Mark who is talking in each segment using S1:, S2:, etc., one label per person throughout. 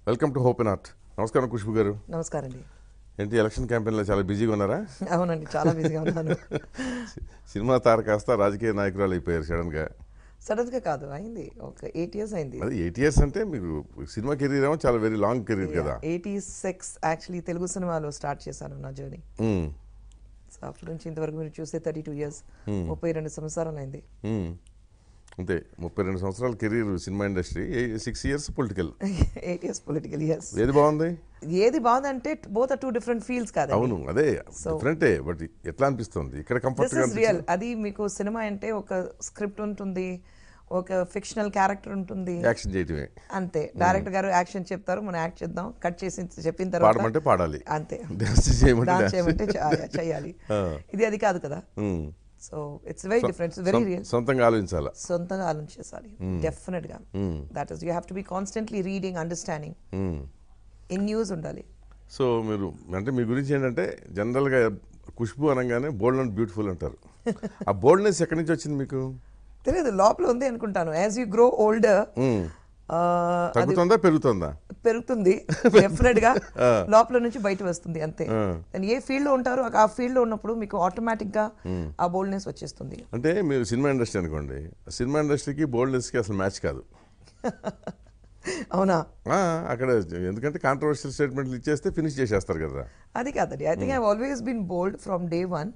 S1: Welcome to hope art నమస్కారం ఖుష్బు గారు
S2: నమస్కారం అండి
S1: ఏంటి ఎలక్షన్ క్యాంపెయిన్లో చాలా బిజీగా ఉన్నారా
S2: అవునండి చాలా బిజీగా ఉన్నాను
S1: సినిమా తార కాస్త రాజకీయ నాయకురాలు అయిపోయారు సడన్గా
S2: సడన్ గా కాదు అయింది ఒక ఎయిట్ ఇయర్స్ అయింది
S1: అది ఎయిట్ ఇయర్స్ అంటే మీకు సినిమా కెరీర్ ఏమో చాలా వెరీ లాంగ్ కెరీర్ కదా
S2: ఎయిటీ సిక్స్ యాక్చువల్లీ తెలుగు సినిమాలో స్టార్ట్ చేశాను నా జర్నీ
S1: మ్మ్.
S2: సో అప్పటి నుంచి ఇంతవరకు మీరు చూస్తే థర్టీ టూ ఇయర్స్ ముప్పై రెండు సంవత్సరాలు అయింది
S1: మ్మ్. అంతే ముప్పై రెండు సంవత్సరాల career cinema industry six years political
S2: eight years political years
S1: ఏది బాగుంది
S2: ఏది బాగుందంటే బోత్ టూ డిఫరెంట్ ఫీల్డ్స్ కాదు
S1: అవును అదే డిఫరెంటే బట్ ఎట్లా అనిపిస్తుంది ఇక్కడ
S2: దిస్
S1: కంఫర్ట్
S2: ఇస్ రియల్ అది మీకు సినిమా అంటే ఒక స్క్రిప్ట్ ఉంటుంది ఒక ఫిక్షనల్ క్యారెక్టర్ ఉంటుంది
S1: యాక్షన్ చేయటమే
S2: అంతే డైరెక్టర్ గారు యాక్షన్ చెప్తారు మనం యాక్ట్ చేద్దాం కట్ చేసి చెప్పిన తర్వాత
S1: పాడమంటే పాడాలి
S2: అంతే
S1: డాన్స్ చేయమంటే
S2: డాన్స్
S1: డాన్స్
S2: చేయమంటే చే- చేయాలి ఇది అది కాదు కదా
S1: hmm.
S2: So it's very different very
S1: సొం-
S2: రియల్
S1: సొంతంగా ఆలోచించాలా
S2: సొంతంగా ఆలోచించాలి డెఫినెట్ గా that is you have to be constantly reading understanding
S1: hmm.
S2: In news ఉండాలి
S1: సో మీరు అంటే మీ గురించి ఏంటంటే జనరల్గా ఖుష్బు అనగానే బోల్డ్ అండ్ బ్యూటిఫుల్ అంటారు ఆ బోల్డ్నెస్ ఎక్కడి నుంచి వచ్చింది మీకు
S2: తెలియదు లోపల ఉంది అనుకుంటాను as you grow older
S1: hmm. తగ్గుతుందా పెరుగుతుందా
S2: పెరుగుతుంది డెఫినెట్ గా లోపల నుంచి బయట వస్తుంది అంతే And ఏ ఫీల్డ్ లో ఉంటారో ఆ ఫీల్డ్ లో ఉన్నప్పుడు మీకు ఆటోమేటిక్ గా ఆ బోల్డ్నెస్ వచ్చేస్తుంది
S1: అంటే మీరు సినిమా ఇండస్ట్రీ అనుకోండి సినిమా ఇండస్ట్రీకి బోల్డ్నెస్కి అసలు మ్యాచ్ కాదు
S2: అవునా
S1: ఆ, అక్కడ ఎందుకంటే కాంట్రవర్షియల్ స్టేట్మెంట్లు ఇచ్చేస్తే ఫినిష్ చేసేస్తారు కదా
S2: అది కాదండి I think I always been bold from day one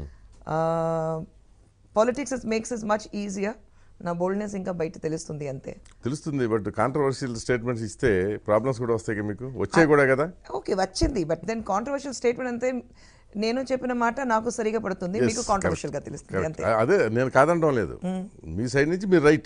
S2: politics makes is much easier నా బోల్డ్నెస్ ఇంకా బయట తెలుస్తుంది అంతే
S1: తెలుస్తుంది బట్ కాంట్రవర్షియల్ స్టేట్మెంట్స్ ఇస్తే ప్రాబ్లమ్స్ కూడా వస్తాయి కదా మీకు వచ్చాయి కూడా కదా
S2: ఓకే వచ్చింది బట్ దెన్ కాంట్రవర్షియల్ స్టేట్మెంట్ అంతే నేను చెప్పిన మాట నాకు సరిగా పడుతుంది
S1: Yes,
S2: మీకు కాంట్రవర్షియల్ గా
S1: correct,
S2: తెలుస్తుంది
S1: correct.
S2: అంతే
S1: అదే నేను కాదనడం లేదు మీ సైడ్ నుంచి మీరు రైట్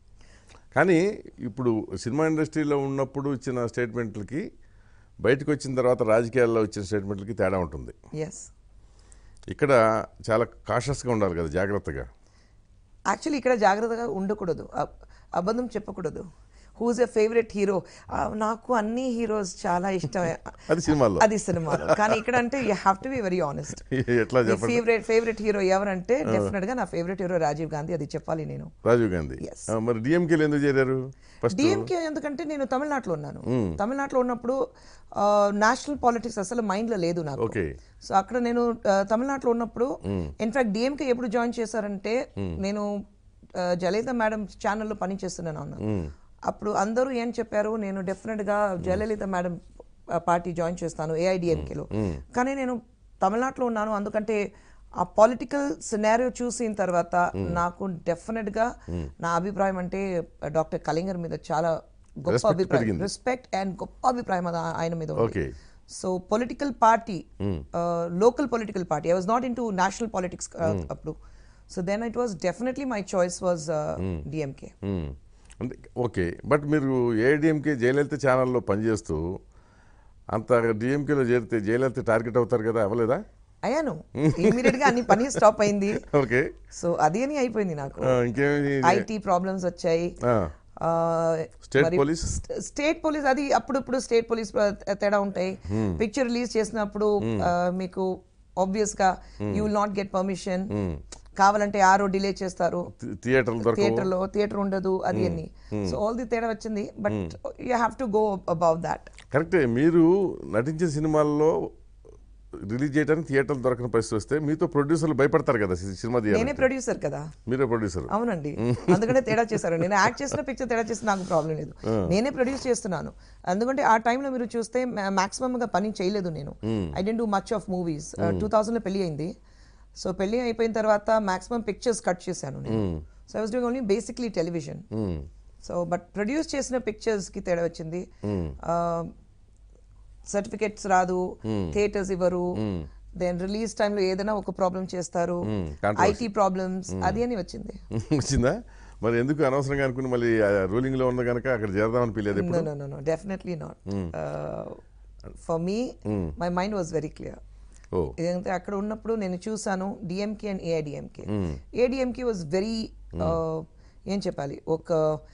S1: కానీ ఇప్పుడు సినిమా ఇండస్ట్రీలో ఉన్నప్పుడు ఇచ్చిన స్టేట్మెంట్లకి బయటకు వచ్చిన తర్వాత రాజకీయాల్లో వచ్చిన స్టేట్మెంట్లకి తేడా ఉంటుంది
S2: ఎస్
S1: ఇక్కడ చాలా కాషస్గా ఉండాలి కదా జాగ్రత్తగా
S2: యాక్చువల్లీ ఇక్కడ జాగ్రత్తగా ఉండకూడదు అబ్- అబద్ధం చెప్పకూడదు హూజ్ ఎ ఫేవరెట్ హీరో నాకు అన్ని హీరోస్ చాలా ఇష్టమే
S1: అది సినిమాల్లో
S2: అది సినిమాలో కానీ ఇక్కడ అంటే you have to be very honest
S1: ఎట్లా చెప్పండి
S2: ఫేవరెట్ ఫేవరెట్ హీరో ఎవరంటే డెఫినెట్ గా నా ఫేవరెట్ హీరో రాజీవ్ గాంధీ అది చెప్పాలి నేను
S1: రాజీవ్ గాంధీ
S2: Yes.
S1: ఆ, మరి డిఎంకేలు ఎందుకు చేరారు ఫస్ట్
S2: డిఎంకే ఎందుకంటే నేను తమిళనాడులో ఉన్నాను తమిళనాడులో ఉన్నప్పుడు నేషనల్ పాలిటిక్స్ అసలు మైండ్ లో లేదు నాకు
S1: ఓకే
S2: సో అక్కడ నేను ఆ, తమిళనాడులో ఉన్నప్పుడు ఇన్ఫాక్ట్ డిఎంకే ఎప్పుడు జాయిన్ చేశారంటే నేను ఆ, జయలలిత మేడం ఛానల్లో పని చేస్తున్నాను అన్న అప్పుడు అందరూ ఏం చెప్పారు నేను డెఫినెట్ గా జయలలిత మేడం పార్టీ జాయిన్ చేస్తాను ఏఐడిఎంకేలో కానీ నేను తమిళనాడులో ఉన్నాను అందుకంటే ఆ పొలిటికల్ సినారియో చూసిన తర్వాత నాకు డెఫినెట్ గా నా అభిప్రాయం అంటే డాక్టర్ కలింగర్ మీద చాలా గొప్ప
S1: Respect
S2: అభిప్రాయం
S1: పెరిగింది.
S2: రెస్పెక్ట్ అండ్ గొప్ప అభిప్రాయం అది ఆయన మీద ఉంది.
S1: Okay
S2: so political party local political party I was not in to national politics అప్పుడు so then it was definitely my choice was DMK
S1: hmm. అంటే ఓకే బట్ మీరు ఏడిఎంకే జయలలిత ఛానల్లో పనిచేస్తూ అంత డిఎంకేలో చేరితే జయలలిత టార్గెట్ అవుతారు కదా అవ్వలేదా
S2: అయ్యాను ఇమీడియట్ గా అన్ని పని స్టాప్ అయింది
S1: ఓకే
S2: సో అది అని అయిపోయింది నాకు
S1: ఆ, ఇంకేమి
S2: ఐటీ ప్రాబ్లమ్స్ వచ్చాయి
S1: ఆ,
S2: ఆ,
S1: State
S2: మరి
S1: police?
S2: st- స్టేట్ పోలీస్ అది అప్పుడప్పుడు స్టేట్ పోలీస్ తేడా ఉంటాయి పిక్చర్ రిలీజ్ చేసినప్పుడు ఆ, మీకు ఆబ్వియస్ గా you will not get permission కావాలంటే ఆరో డిలే చేస్తారు
S1: థి- థియేటర్లు దొరకవు
S2: థియేటర్ లో థియేటర్ ఉండదు అది అన్ని సో ఆల్ ది తేడా వచ్చింది but you have to go above that
S1: కరెక్టే మీరు నటించిన సినిమాల్లో రిలీజ్ చేయడానికి థియేటర్లు దొరకని పరిస్థితి వస్తే మీతో ప్రొడ్యూసర్లు భయపడతారు కదా సి- సినిమా
S2: నేనే
S1: తీయాలి
S2: ప్రొడ్యూసర్ కదా
S1: మీరే ప్రొడ్యూసర్
S2: అవునండి అందుకనే తేడా చేశారు నేను యాక్ట్ చేసిన పిక్చర్ తేడా చేసిన నాకు ప్రాబ్లం లేదు నేనే ప్రొడ్యూస్ చేస్తున్నాను ఎందుకంటే ఆ టైంలో మీరు చూస్తే మాక్సిమం గా పని చేయలేదు నేను I didn't do much of movies two thousand లో పెళ్లి అయింది సో పెళ్లి అయిపోయిన తర్వాత మాక్సిమం పిక్చర్స్ కట్ చేశాను నేను so I was doing only basically television so but produce చేసిన పిక్చర్స్ కి తేడా వచ్చింది సర్టిఫికెట్స్ రాదు థియేటర్స్ ఇవ్వరు దెన్ రిలీజ్ టైంలో ఏదైనా ఒక ప్రాబ్లం చేస్తారు
S1: controversy.
S2: ఐటీ ప్రాబ్లమ్స్ అది అని వచ్చింది
S1: వచ్చిందా మరి ఎందుకు అనవసరంగా అనుకుని మళ్ళీ రూలింగ్ లో ఉంది కనుక అక్కడ చేరదామని పిలేదు
S2: No,
S1: ఎప్పుడు
S2: no, no, no, definitely not. Uh, for me, my mind was very clear.
S1: ఓ
S2: ఎందుకంటే అక్కడ ఉన్నప్పుడు నేను చూసాను DMK and AIADMK AIADMK was very ఏం చెప్పాలి ఒక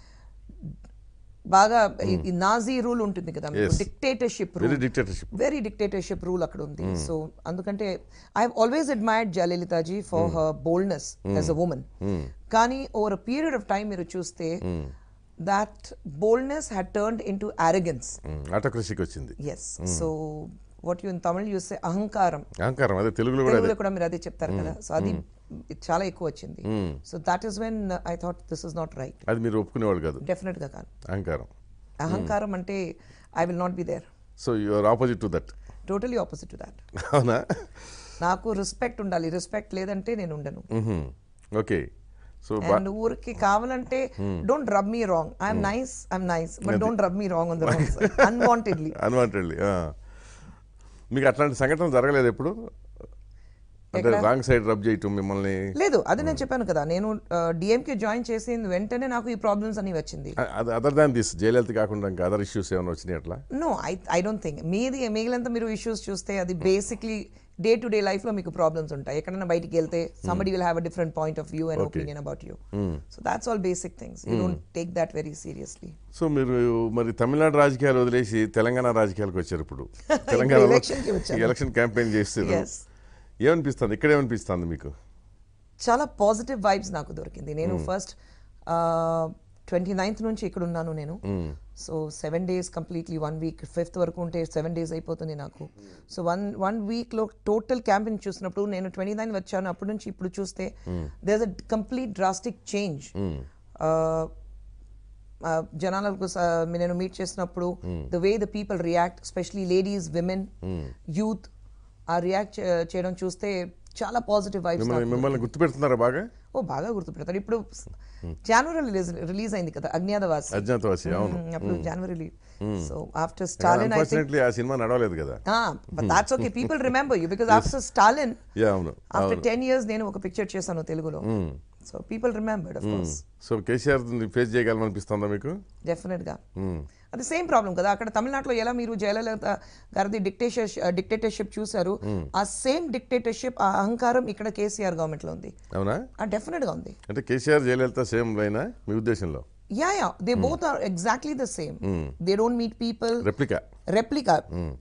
S2: బాగా ఈ- ఈ నాజీ రూల్ ఉంటుంది కదా
S1: Yes.
S2: Dictatorship
S1: very
S2: rule
S1: dictatorship
S2: very dictatorship rule అక్కడ ఉంది సో అందుకంటే I always admired జయలలితాజీ for her boldness as a women కానీ ఓవర్ పీరియడ్ ఆఫ్ టైం మీరు చూస్తే that boldness had turned into arrogance.
S1: ఆటోక్రసీకి వచ్చింది
S2: Yes. So what you in Tamil you say అహంకారం
S1: అహంకారం అదే తెలుగులో కూడా అదే
S2: తెలుగులో కూడా మీరు అదే చెప్తారు కదా సో అది చాలా ఎక్కువ వచ్చింది so that is when I thought this is not right
S1: అది మీరు ఒప్పుకునేవాడు కాదు
S2: డెఫినెట్ గా కాదు
S1: అహంకారం
S2: అహంకారం అంటే I will not be there
S1: so your opposite to that
S2: totally opposite to that
S1: అవునా
S2: నాకు రెస్పెక్ట్ ఉండాలి రెస్పెక్ట్ లేదంటే నేను ఉండను
S1: ఓకే సో
S2: అండ్ ఊరికి కావాలంటే don't rub me wrong I'm nice I'm nice but don't rub me wrong on the wrong unwantedly
S1: unwantedly మీకు అట్లాంటి సంఘటన జరగలేదు ఎప్పుడు అంటే రాంగ్ సైడ్ రబ్ చేయటం మిమ్మల్ని
S2: లేదు అది నేను చెప్పాను కదా నేను డిఎంకే జాయిన్ చేసిన వెంటనే నాకు ఈ ప్రాబ్లమ్స్ అని వచ్చింది
S1: అదర్ దాన్ దిస్ జయలలిత కాకుండా ఇంకా అదర్ ఇష్యూస్ ఏమైనా వచ్చినాయి అట్లా
S2: no I I don't think మీది మిగిలినంత మీరు ఇష్యూస్ చూస్తే అది basically day to day life లో మీకు ప్రాబ్లమ్స్ ఉంటాయి ఎక్కడైనా బయటికి వెళ్తే somebody will have a different point of view and opinion about you so that's all basic things you don't take that very seriously
S1: so మీరు మరి తమిళనాడు రాజకీయాలు వదిలేసి తెలంగాణ రాజకీయాలకు వచ్చారు ఇప్పుడు తెలంగాణలో
S2: election కి వచ్చాను.
S1: ఎలక్షన్ క్యాంపెయిన్ చేస్తారు
S2: Yes.
S1: ఏమనిపిస్తుంది ఇక్కడ ఏమనిపిస్తుంది మీకు
S2: చాలా పాజిటివ్ వైబ్స్ నాకు దొరికింది నేను ఫస్ట్ ట్వంటీ నైన్త్ నుంచి ఇక్కడ ఉన్నాను నేను so seven days completely one week fifth వరకు ఉంటే సెవెన్ డేస్ అయిపోతుంది నాకు సో వన్ వన్ వీక్లో టోటల్ క్యాంపెయిన్ చూసినప్పుడు నేను ట్వంటీ నైన్ వచ్చాను అప్పటి నుంచి ఇప్పుడు చూస్తే there a complete drastic change జనాలకు స- నేను మీట్ చేసినప్పుడు the way the people react specially ladies women youth ఆ రియాక్ట్ చేయడం చూస్తే చాలా పాజిటివ్ వైబ్స్
S1: మిమ్మల్ని మిమ్మల్ని గుర్తుపెడుతున్నారా బాగా
S2: ఓ బాగా గుర్తుపెడతారు ఇప్పుడు జనవరి రిలీజ్ రిలీజ్ అయింది కదా అజ్ఞాతవాసి
S1: అజ్ఞాతవాసి అవును
S2: Mm, అప్పుడు జనవరి so after Stalin I think
S1: unfortunately ఆ సినిమా నడవలేదు కదా
S2: but that's okay people remember you because after Stalin
S1: yeah అవును
S2: ఆఫ్టర్ టెన్ ఇయర్స్ నేను ఒక పిక్చర్ చేశాను తెలుగులో so people remembered of course
S1: so KCR face చేయగలమనిపిస్తుందా మీకు
S2: డెఫినెట్ గా అది సేమ్ ప్రాబ్లం కదా అక్కడ తమిళనాడులో ఎలా మీరు జయలలిత గారిది డిక్టేటర్ డిక్టేటర్షిప్ చూసారు ఆ సేమ్ డిక్టేటర్షిప్ ఆ అహంకారం ఇక్కడ కేసీఆర్ గవర్నమెంట్ లో ఉంది
S1: అవునా
S2: ఆ డెఫినెట్ గా ఉంది
S1: అంటే కేసీఆర్ జయలలిత సేమ్ లైనా మీ ఉద్దేశంలో
S2: yeah yeah they both are exactly the same they don't meet people
S1: replica
S2: replica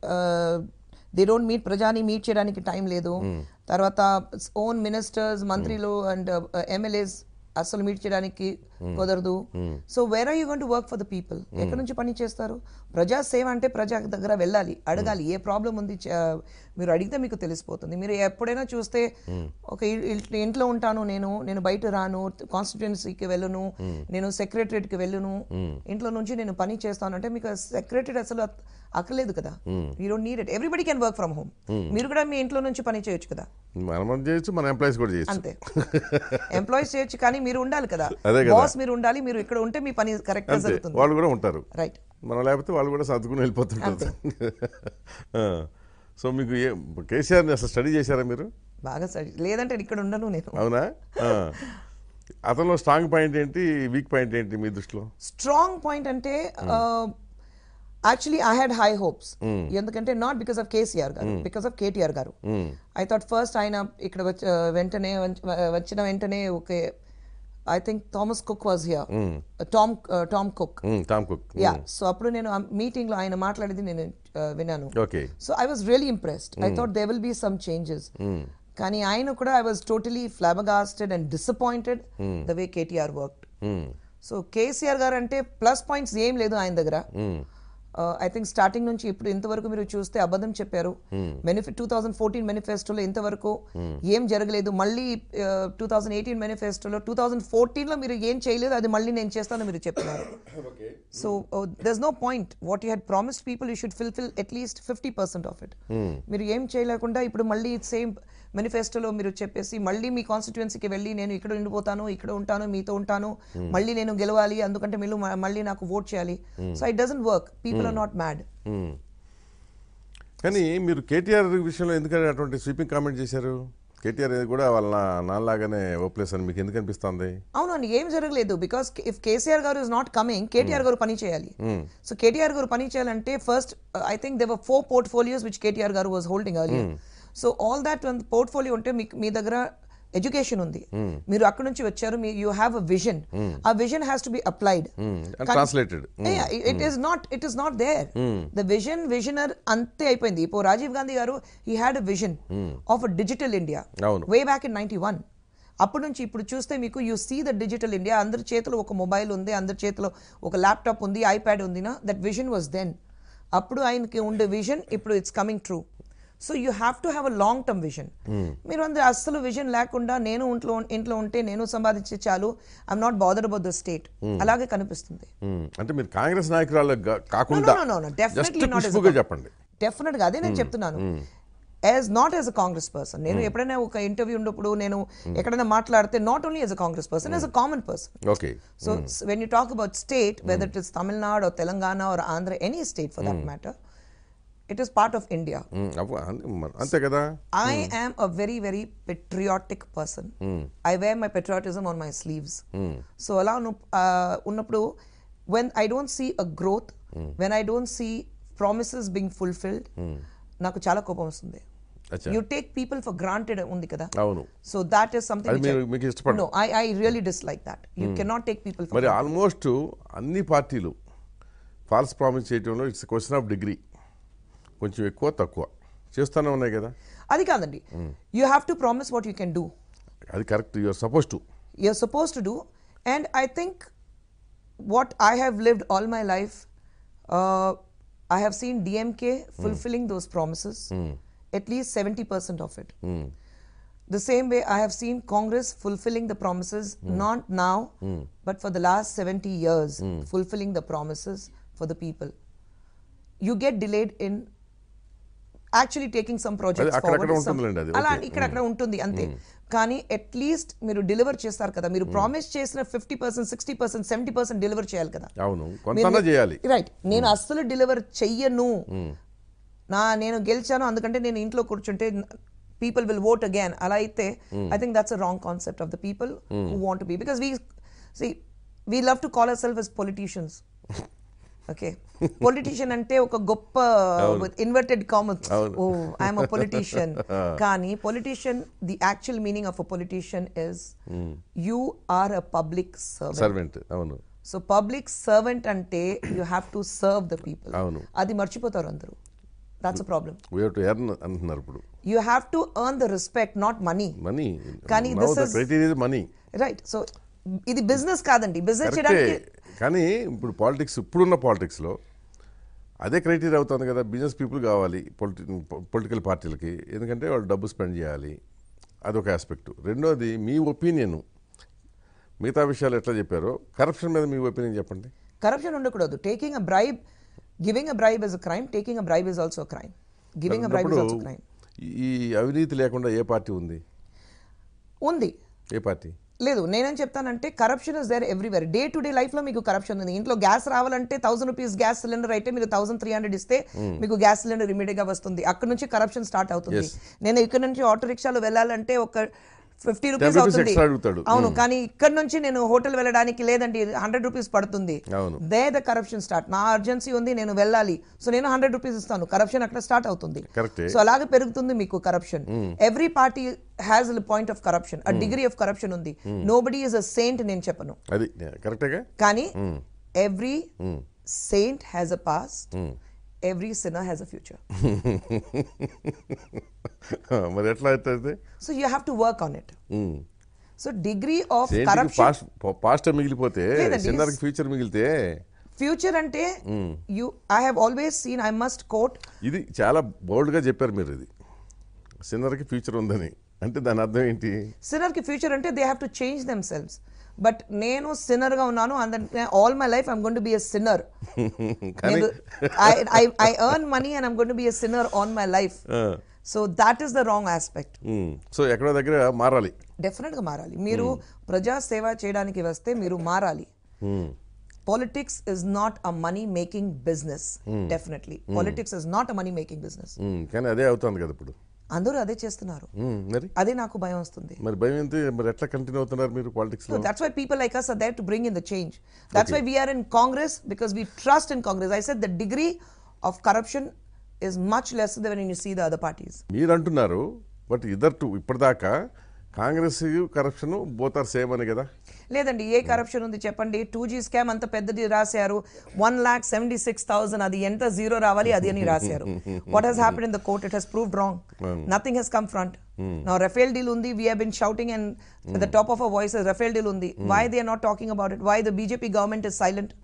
S2: they don't meet ప్రజాని మీట్ చేయడానికి టైం లేదు తర్వాత ఓన్ మినిస్టర్స్ మంత్రులు అండ్ ఎమ్మెల్యేస్ అసలు మీట్ చేయడానికి కుదరదు so where are you gonna work for the people ఎక్కడి నుంచి పని చేస్తారు ప్రజా సేవ అంటే ప్రజా దగ్గర వెళ్ళాలి అడగాలి ఏ ప్రాబ్లం ఉంది చ- మీరు అడిగితే మీకు తెలిసిపోతుంది మీరు ఎప్పుడైనా చూస్తే ఒక ఇ- ఇల్- ఇంట్లో ఉంటాను నేను నేను బయట రాను కాన్స్టిట్యున్సీకి వెళ్ళను నేను సెక్రటరియట్కి వెళ్ళను ఇంట్లో నుంచి నేను పని చేస్తాను అంటే మీకు సెక్రటరీ అసలు అత్- అక్కర్లేదు కదా you don't need it everybody can work from home మీరు కూడా మీ ఇంట్లో నుంచి పని చేయొచ్చు కదా
S1: మనం మనం చేయొచ్చు మన ఎంప్లాయీస్ కూడా చేయొచ్చు
S2: అంతే ఎంప్లాయీస్ చేయొచ్చు కానీ మీరు ఉండాలి కదా
S1: అదే కదా.
S2: బాస్ మీరు ఉండాలి మీరు ఇక్కడ ఉంటే మీ పని కరెక్ట్ గా
S1: అంతే
S2: జరుగుతుంది
S1: వాళ్ళు కూడా ఉంటారు
S2: రైట్
S1: మనం లేకపోతే వాళ్ళు కూడా సర్దుకుని వెళ్ళిపోతుంటారు ఆ. సో మీకు ఏ కేసీఆర్ని అసలు స్టడీ చేశారా మీరు
S2: బాగా సరి లేదంటే ఇక్కడ ఉండను నేను
S1: అవునా ఆ. అతనిలో స్ట్రాంగ్ పాయింట్ ఏంటి వీక్ పాయింట్ ఏంటి మీ దృష్టిలో
S2: స్ట్రాంగ్ పాయింట్ అంటే actually I had high hopes ఎందుకంటే నాట్ బికాస్ ఆఫ్ కేసీఆర్ గారు బికాస్ ఆఫ్ కేటీఆర్ గారు ఐ థాట్ ఫస్ట్ ఆయన ఇక్కడ వచ్చ- వెంటనే వంచ- వచ్చిన వెంటనే okay I think Thomas Cook was here Tom Tom Cook
S1: Tom Cook
S2: yeah so అప్పుడు నేను ఆ మీటింగ్ లో ఆయన మాట్లాడేది నేను uh, విన్నాను
S1: okay
S2: so I was really impressed I thought they will be some changes కానీ ఆయన కూడా I was totally flabbergasted and disappointed the way KTR worked so KCR గారు అంటే ప్లస్ పాయింట్స్ ఏం లేదు ఆయన దగ్గర ఐ థింక్ స్టార్టింగ్ నుంచి ఇప్పుడు ఇంతవరకు మీరు చూస్తే అబద్ధం చెప్పారు బెనిఫిట్ టూ థౌసండ్ ఫోర్టీన్ మేనిఫెస్టోలో ఇంతవరకు ఏం జరగలేదు మళ్ళీ టూ థౌసండ్ ఎయిటీన్ మేనిఫెస్టోలో టూ థౌసండ్ ఫోర్టీన్లో మీరు ఏం చేయలేదు అది మళ్ళీ నేను చేస్తాను మీరు చెప్తున్నారు so there's no point what you had promised people you should fulfil at least fifty percent of it మీరు ఏం చేయలేకుండా ఇప్పుడు మళ్ళీ సేమ్ మేనిఫెస్టోలో మీరు చెప్పేసి మళ్ళీ మీ కాన్స్టిట్యుయెన్సీకి వెళ్ళి నేను ఇక్కడ ఉండిపోతాను ఇక్కడ ఉంటాను మీతో ఉంటాను మళ్ళీ నేను గెలవాలి అందుకంటే మీరు మ- మళ్ళీ నాకు ఓట్ చేయాలి so it doesn't work people are not mad
S1: కానీ మీరు కేటీఆర్ విషయంలో ఎందుకని అటువంటి స్వీపింగ్ కామెంట్ చేశారు కేటీఆర్ కూడా వాళ్ళ నా- నాన్నలాగానే ఓప్లేస్ అని మీకు ఎందుకు అనిపిస్తుంది
S2: అవునండి ఏం జరగలేదు బికాస్ ఇఫ్ కేసీఆర్ గారు is not coming KTR garu పని చేయాలి సో కేటీఆర్ గారు పని చేయాలంటే first I think there are four portfolios which KTR garu was holding earlier so all that portfolio ఉంటే మీకు మీ దగ్గర ఎడ్యుకేషన్ ఉంది మీరు అక్కడ నుంచి వచ్చారు మీ యూ హ్యావ్ అ విజన్ ఆ vision has to be applied
S1: translated
S2: it is not it is not there the vision visioner అంతే అయిపోయింది ఇప్పుడు రాజీవ్ గాంధీ గారు he had a vision of a digital India
S1: అవును.
S2: Way back in ninety one అప్పటి నుంచి ఇప్పుడు చూస్తే మీకు you see the digital India అందరి చేతిలో ఒక మొబైల్ ఉంది అందరి చేతిలో ఒక ల్యాప్టాప్ ఉంది ఐప్యాడ్ ఉంది నా దట్ విజన్ వాజ్ దెన్ అప్పుడు ఆయనకి ఉండే విజన్ ఇప్పుడు it's coming true so you have to have a long term vision మీరు అందరు అస్సలు విజన్ లేకుండా నేను ఇంట్లో ఇంట్లో ఉంటే నేను సంపాదించే చాలు I'm not bother about the state అలాగే కనిపిస్తుంది
S1: ఉమ్, అంటే మీరు కాంగ్రెస్ నాయకురాలు గా- కాకుండా
S2: no, no, no,
S1: just
S2: definitely not as a
S1: ఖుష్బుగా
S2: con-
S1: చెప్పండి
S2: డెఫినెట్ గా అదే నేను చెప్తున్నాను as not as a Congress person నేను ఎప్పుడైనా ఒక ఇంటర్వ్యూ ఉన్నప్పుడు నేను ఎక్కడైనా మాట్లాడితే not only as a Congress person as a common person
S1: okay
S2: so when you talk about state whether it is Tamil Nadu Telangana or Andhra any state for that matter it is part of India
S1: um, అవ్వ, అంతే మరి- అంతే కదా
S2: I am a very, very patriotic person. I wear my patriotism on my sleeves. So, అలా ఉన్న- uh, ఉన్నప్పుడు when I don't see a growth, when I don't see promises being fulfilled, నాకు చాలా కోపం వస్తుంది
S1: అచ్చా
S2: you take people for granted ఉంది కదా
S1: అవును
S2: సో దాట్ ఈస్
S1: అది
S2: సంథింగ్
S1: మీరు మీకు ఇష్టపడరు
S2: no I I really dislike that you cannot take people
S1: మరి
S2: ఫర్
S1: ఆల్మోస్ట్ అన్ని పార్టీలు ఫాల్స్ ప్రామిస్ చేయడంలో ఇట్స్ క్వశ్చన్ ఆఫ్ డిగ్రీ కొంచెం ఎక్కువ తక్కువ చేస్తూనే ఉన్నాయి కదా
S2: అది కాదండి you have to promise what you can do
S1: అది correct you're suppose to
S2: you're supposed to do. And I think what I have lived all my life, uh, I have seen DMK fulfilling those promises, at least 70% of it. The same way I have seen Congress fulfilling the promises, not now, but for the last 70 years, fulfilling the promises for the people. You get delayed in actually taking some projects
S1: అక్కడక్కడ ఉంటుందిలేండి అది,
S2: అలా
S1: okay.
S2: ఇక్కడ అక్కడ ఉంటుంది అంతే కానీ at least మీరు డెలివర్ చేస్తారు కదా మీరు ప్రామిస్ చేసిన fifty percent sixty percent seventy percent deliver చేయాలి కదా
S1: అవును కొంతనా చేయాలి
S2: రైట్ నేను అస్సలు డెలివర్ చెయ్యను నా నేను గెలిచాను అందుకంటే నేను ఇంట్లో కూర్చుంటే పీపుల్ విల్ ఓట్ అగైన్ అలా అయితే I think that's a wrong concept of the people who want be because we see we love to call ourselves politicians okay politician అంటే ఒక గొప్ప inverted commas I'm a politician కానీ politician the actual meaning of a politician is you are a public servant
S1: servant అవును
S2: so public servant అంటే you have to serve the people
S1: అవును.
S2: అది మర్చిపోతారు అందరూ that's a problem
S1: we have to earn అంటున్నారు ఇప్పుడు
S2: you have to earn the respect not money
S1: money
S2: కానీ this is-
S1: criteria money
S2: right so ఇది business కాదండి బిజినెస్
S1: కరెక్టే
S2: చేయడానికి
S1: కానీ ఇప్పుడు పాలిటిక్స్ ఇప్పుడున్న పాలిటిక్స్లో అదే క్రైటీరియా అవుతుంది కదా బిజినెస్ పీపుల్ కావాలి పొలిటి పొలిటికల్ పార్టీలకి ఎందుకంటే వాళ్ళు డబ్బు స్పెండ్ చేయాలి అదొక ఆస్పెక్ట్ రెండోది మీ ఒపీనియన్ మిగతా విషయాలు ఎట్లా చెప్పారో కరప్షన్ మీద మీ ఒపీనియన్ చెప్పండి
S2: కరప్షన్ ఉండకూడదు taking a bribe giving a bribe is a crime taking a bribe is also crime giving a bribe is also crime
S1: ఈ అవినీతి లేకుండా ఏ పార్టీ ఉంది
S2: ఉంది
S1: ఏ పార్టీ
S2: లేదు నేనేం చెప్తానంటే corruption is there everywhere day to day life లో మీకు కరప్షన్ ఉంది ఇంట్లో గ్యాస్ రావాలంటే థౌసండ్ రూపీస్ గ్యాస్ సిలిండర్ అయితే మీరు థౌసండ్ త్రీ హండ్రెడ్ ఇస్తే మీకు గ్యాస్ సిలిండర్ ఇమీడియట్ గా వస్తుంది అక్కడ నుంచి కరప్షన్ స్టార్ట్ అవుతుంది
S1: Yes.
S2: నేను ఇక్కడ నుంచి ఆటో రిక్షాలో వెళ్ళాలంటే ఒక ఫిఫ్టీ రూపీస్
S1: rupees
S2: అవుతుంది
S1: extra అడుగుతాడు.
S2: అవును కానీ ఇక్కడ నుంచి నేను హోటల్ వెళ్ళడానికి లేదండి హండ్రెడ్ రూపీస్ పడుతుంది
S1: అవును.
S2: దే ద కరప్షన్ స్టార్ట్ నా అర్జెన్సీ ఉంది నేను వెళ్ళాలి సో నేను హండ్రెడ్ రూపీస్ ఇస్తాను కరప్షన్ అక్కడ స్టార్ట్ అవుతుంది
S1: కరెక్టే.
S2: సో అలాగే పెరుగుతుంది మీకు corruption every party has point of corruption a degree of corruption ఉంది nobody is a saint నేను చెప్పను
S1: అది కరెక్టేగా
S2: కానీ every saint has a past every sinner has a future
S1: మరి ఎట్లా అవుతుంది
S2: so you have to work on it so degree of
S1: ఏంటికి
S2: కరప్షన్
S1: పాస్ట్ పాస్ట్ మిగిలిపోతే
S2: లేదండి.
S1: చిన్నకి ఫ్యూచర్ మిగిలితే
S2: ఫ్యూచర్ అంటే you I have always seen I must quote
S1: ఇది చాలా బోల్డ్గా చెప్పారు మీరు ఇది సిన్నర్కి ఫ్యూచర్ ఉందని అంటే దాని అర్థం ఏంటి
S2: సిన్నర్ కి ఫ్యూచర్ అంటే they have to change themselves but నేను సిన్నర్ గా ఉన్నాను అందుకే all my life I'm gonna be a sinner
S1: కానీ
S2: I earn money and I'm gonna be a sinner on my life so that is the wrong aspect
S1: so ఎక్కడో దగ్గర మారాలి
S2: definite గా మారాలి మీరు ప్రజా సేవ చేయడానికి వస్తే మీరు మారాలి politics is not a money making business definitely politics is not a money making business
S1: um, కానీ అదే అవుతుంది కదా ఇప్పుడు
S2: అందరూ అదే చేస్తున్నారు
S1: ఉమ్, మరి
S2: అదే నాకు భయం వస్తుంది
S1: మరి భయం ఎంత మరి ఎట్లా కంటిన్యూ అవుతున్నారు మీరు పాలిటిక్స్ లో
S2: So that's why people like us are there to bring in the change. That's why we are in Congress because we trust in Congress. I said the degree of corruption is much lesser than when you see the other parties.
S1: మీరు అంటున్నారు but ఇద్దరు two ఇప్పటిదాకా Congress corruption both are same అని కదా
S2: లేదండి ఏ corruption ఉంది చెప్పండి two G scam అంత పెద్దది రాశారు one lakh seventy six thousand అది ఎంత జీరో రావాలి అది అని రాశారు what has happen in the court it has proved wrong nothing has come front నా రఫేల్ డీల్ ఉంది we been shouting and the top of a voice Rafale deal ఉంది why they are not talking about it why the BJP government is silent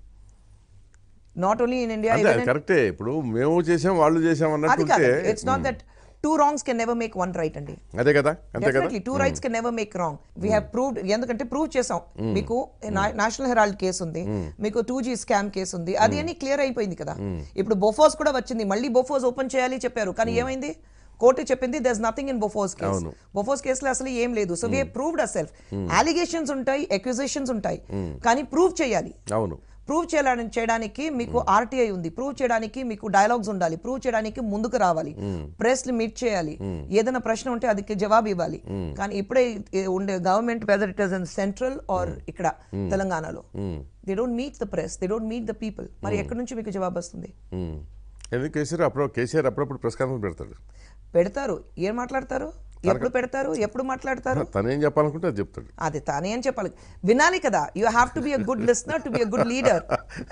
S2: not only in India
S1: అంటే అది కరెక్టే ఇప్పుడు మేము చేసాం వాళ్ళు చేసాం
S2: అది
S1: అన్నట్టు
S2: కాదు
S1: ఉంటే
S2: it's not that two wrongs can never make one right అండి
S1: అదే కదా అంతే కదా
S2: definitely two rights can never make wrong we have proved ఎందుకంటే ప్రూవ్ చేసాం మీకు నేషనల్ హెరాల్డ్ కేసు ఉంది మీకు టూ జీ స్కామ్ కేసు ఉంది అది అన్ని క్లియర్ అయిపోయింది కదా ఇప్పుడు బొఫోస్ కూడా వచ్చింది మళ్ళీ బొఫోస్ ఓపెన్ చేయాలి చెప్పారు కానీ ఏమైంది కోర్టు చెప్పింది there's nothing in Bofors case
S1: అవును.
S2: బొఫోస్ కేసులో అసలు ఏం లేదు so we proved ourself allegations ఉంటాయి అక్యూజేషన్స్ ఉంటాయి కానీ ప్రూవ్ చేయాలి
S1: అవును
S2: ప్రూవ్ చేయడానికి చేయడానికి మీకు ఆర్టీఐ ఉంది ప్రూవ్ చేయడానికి మీకు డైలాగ్స్ ఉండాలి ప్రూవ్ చేయడానికి ముందుకు రావాలి ప్రెస్ మీట్ చేయాలి ఏదైనా ప్రశ్న ఉంటే అది జవాబు ఇవ్వాలి కానీ ఇప్పుడే ఈ ఉండే government whether it is in central or ఇక్కడ తెలంగాణలో they don't meet the press they don't meet the people మరి ఎక్కడి నుంచి మీకు జవాబు వస్తుంది
S1: ఉమ్. ఎందుకు కేసీఆర్ అప్పుడు కేసీఆర్ అప్పుడప్పుడు ప్రెస్ కాన్ఫరెన్స్ పెడతాడు
S2: పెడతారు ఏం మాట్లాడతారు ఎప్పుడు పెడతారు ఎప్పుడు మాట్లాడతారు
S1: తను ఏం చెప్పాలనుకుంటే అది చెప్తాడు
S2: అది తానే అని చెప్పాలి వినాలి కదా you have to be a good listener to be a good leader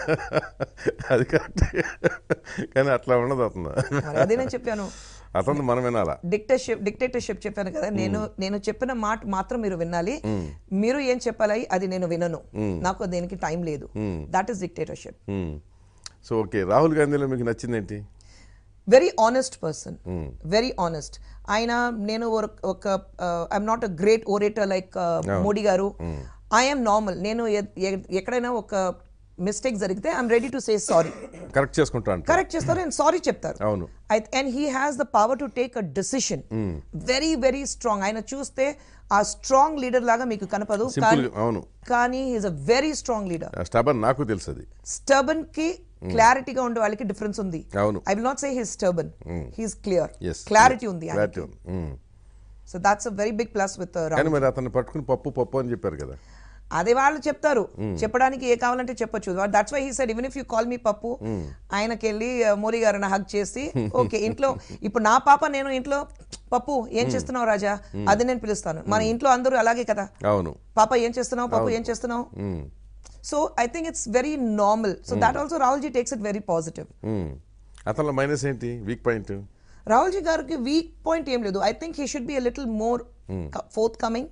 S1: అది కరెక్ట్ కానీ అట్లా ఉండదు అతను
S2: మరి అదే నేను చెప్పాను
S1: అతను మనం వినాలా
S2: డిక్టేషిప్ డిక్టేటర్షిప్ చెప్పాను కదా నేను నేను చెప్పిన మాట మాత్రం మీరు వినాలి మీరు ఏం చెప్పాలి అది నేను వినను నాకు దేనికి టైం లేదు that is dictatorship
S1: um. So okay Rahul గాంధీలో మీకు నచ్చింది ఏంటి
S2: very honest person very honest ఆయన నేను ఒక- ఒక I'm not a great orator like Modi garu I'm normal నేను ఎ- ఎ- ఎక్కడైనా ఒక మిస్టేక్ జరిగితే I'm ready to say sorry
S1: correct చేసుకుంటా అంటే
S2: కరెక్ట్ చేస్తారు అండ్ సారీ చెప్తారు
S1: అవును
S2: and he has the power to take a decision very very strong ఆయన చూస్తే ఆ స్ట్రాంగ్ లీడర్ లాగా మీకు కనపదు
S1: సింపుల్
S2: కానీ
S1: అవును
S2: కానీ is a very strong leader
S1: stubborn నాకు తెలుసు అది
S2: స్టర్బన్ కి క్లారిటీగా ఉండే వాళ్ళకి డిఫరెన్స్ ఉంది
S1: అవును
S2: I will not say he's stubborn he's clear
S1: yes
S2: clarity ఉంది
S1: క్లారిటీ ఉంది um.
S2: So that's a very big plus with
S1: కానీ మరి అతన్ని పట్టుకుని పప్పు పప్పు అని చెప్పారు కదా
S2: అదే వాళ్ళు చెప్తారు చెప్పడానికి ఏ కావాలంటే చెప్పొచ్చు that's why he said even if you call me Pappu ఆయనకి వెళ్ళి uh, మోడీ గారిని హక్ చేసి ఓకే ఇంట్లో ఇప్పుడు నా పాప నేను ఇంట్లో పప్పు ఏం చేస్తున్నావు రాజా అది నేను పిలుస్తాను మన ఇంట్లో అందరూ అలాగే కదా
S1: అవును
S2: పాప ఏం చేస్తున్నావు పాప ఏం చేస్తున్నావు
S1: um.
S2: So I think it's very normal so that also Rahul ji takes it very positive
S1: um. అతనిలో మైనస్ ఏంటి వీక్ పాయింట్
S2: రాహుల్ జీ గారికి వీక్ పాయింట్ ఏం లేదు I think he should be a little more forthcoming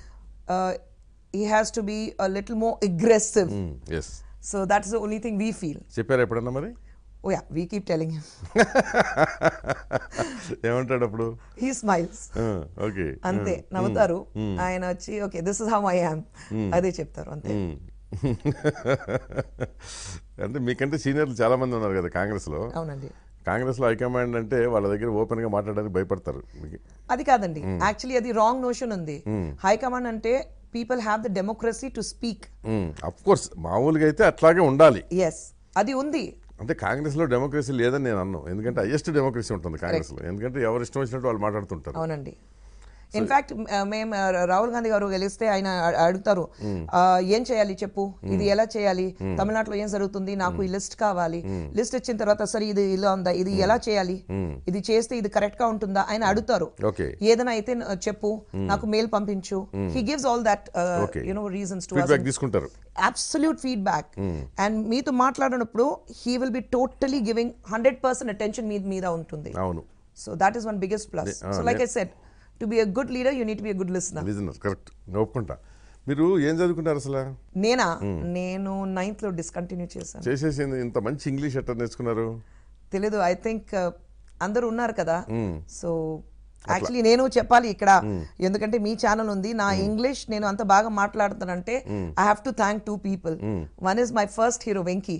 S2: he has to be a little more aggressive
S1: yes
S2: so that is the only thing we feel
S1: చెప్పారా ఎప్పుడన్నా మరి
S2: oh yeah we keep telling him
S1: ఏమంటాడు అప్పుడు
S2: he smiles
S1: okay
S2: అంతే నవ్వుతారు ఆయన వచ్చి okay this is how I am అదే చెప్తారు అంతే
S1: అంటే మీకంటే సీనియర్లు చాలా మంది ఉన్నారు కదా కాంగ్రెస్ లో
S2: అవునండి
S1: కాంగ్రెస్ లో హైకమాండ్ అంటే వాళ్ళ దగ్గర ఓపెన్ గా మాట్లాడడానికి భయపడతారు మీకు-
S2: అది కాదండి యాక్చువల్లీ అది రాంగ్ నోషన్ ఉంది హైకమాండ్ అంటే people have the democracy to speak
S1: of course మామూలుగా అయితే అట్లాగే ఉండాలి
S2: ఎస్ అది ఉంది
S1: అంటే కాంగ్రెస్ లో డెమోక్రసీ లేదని నేను అన్నాను ఎందుకంటే హైయెస్ట్ డెమోక్రసీ ఉంటుంది కాంగ్రెస్ లో ఎందుకంటే ఎవరు ఇష్టం వచ్చినట్టు వాళ్ళు మాట్లాడుతుంటారు
S2: అవునండి ఇన్ఫాక్ట్ మేము uh, రాహుల్ గాంధీ గారు గెలిస్తే ఆయన అ- అడుగుతారు "ఆ, ఏం చేయాలి చెప్పు ఇది ఎలా చేయాలి తమిళనాడులో ఏం జరుగుతుంది నాకు ఈ లిస్ట్ కావాలి లిస్ట్ ఇచ్చిన తర్వాత సరే ఇది ఇలా ఉందా ఇది ఎలా చేయాలి ఇది చేస్తే ఇది కరెక్ట్ గా ఉంటుందా ఆయన అడుగుతారు
S1: ఓకే
S2: ఏదైనా అయితే uh, చెప్పు నాకు మెయిల్ పంపించు he gives all that
S1: Okay.
S2: You know reasons to
S1: feedback తీసుకుంటారు
S2: అబ్సల్యూట్ ఫీడ్బ్యాక్ అండ్ మీతో మాట్లాడినప్పుడు he will be totally giving hundred percent attention మీ మీద ఉంటుంది
S1: అవును
S2: so that is one biggest plus so like I set to be a good leader you need be a good listener
S1: listener correct ఒప్పుకుంటా మీరు ఏం చదువుకుంటారు అసలు
S2: నేనా నేను నైన్త్ లో డిస్కంటిన్యూ చేశాను
S1: చేసేసింది ఇంత మంచి ఇంగ్లీష్ ఎట్లా నేర్చుకున్నారు
S2: తెలీదు ఐ థింక్ అందరూ ఉన్నారు కదా సో యాక్చువల్లీ నేను చెప్పాలి ఇక్కడ ఎందుకంటే మీ ఛానల్ ఉంది నా ఇంగ్లీష్ నేను అంత బాగా మాట్లాడుతానంటే I have to thank two people one is my first hero Venky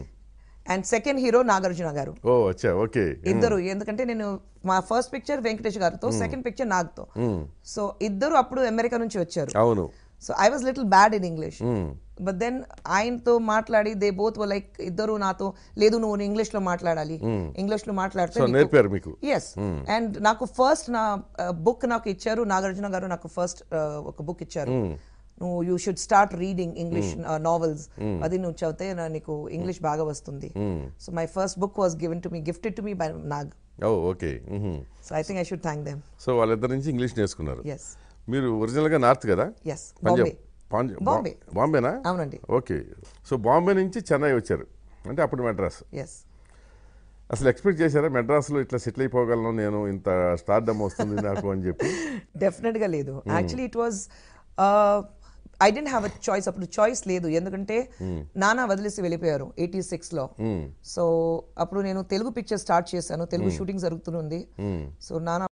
S2: and second hero Nagarjuna garu
S1: ఓ వచ్చా ఓకే
S2: ఇద్దరు ఎందుకంటే నేను మా ఫస్ట్ పిక్చర్ వెంకటేష్ గారితో సెకండ్ పిక్చర్ నాగ్తో సో ఇద్దరు అప్పుడు అమెరికా నుంచి వచ్చారు
S1: అవును
S2: so I was little bad in English but then ఆయనతో మాట్లాడి దే బోత్ లైక్ ఇద్దరు నాతో లేదు నువ్వు ఇంగ్లీష్ లో మాట్లాడాలి ఇంగ్లీష్ లో మాట్లాడితే
S1: సో నేర్పారు మీకు
S2: ఎస్ అండ్ నాకు ఫస్ట్ నా బుక్ నాకు ఇచ్చారు నాగార్జున గారు నాకు ఫస్ట్ ఒక బుక్ ఇచ్చారు నువ్వు you should start reading English novels అది నువ్వు చదివితే నా- నీకు ఇంగ్లీష్ బాగా వస్తుంది so my first book was given to me gifted to me by Nag
S1: oh okay hmm.
S2: So I think I should thank them
S1: so వాళ్ళిద్దరి నుంచి ఇంగ్లీష్ నేర్చుకున్నారు
S2: ఎస్
S1: మీరు ఒరిజినల్ గా నార్త్ కదా
S2: ఎస్
S1: పంజాబ్
S2: బాంబే
S1: పంజాబ్
S2: బాంబే.
S1: బాంబేనా
S2: అవునండి
S1: ఓకే సో బాంబే నుంచి చెన్నై వచ్చారు అంటే అప్పుడు మెడ్రాస్
S2: ఎస్
S1: అసలు ఎక్స్పెక్ట్ చేశారా మెడ్రాస్లో ఇట్లా సెటిల్ అయిపోగలను నేను ఇంత స్టార్డమ్ వస్తుంది నాకు అని చెప్పి
S2: డెఫినెట్గా లేదు actually it was I didn't have a choice అప్పుడు చాయిస్ లేదు ఎందుకంటే నాన్న వదిలేసి వెళ్ళిపోయారు ఎయిటీ సిక్స్లో సో అప్పుడు నేను తెలుగు పిక్చర్ స్టార్ట్ చేశాను తెలుగు షూటింగ్ జరుగుతుంది సో నాన్న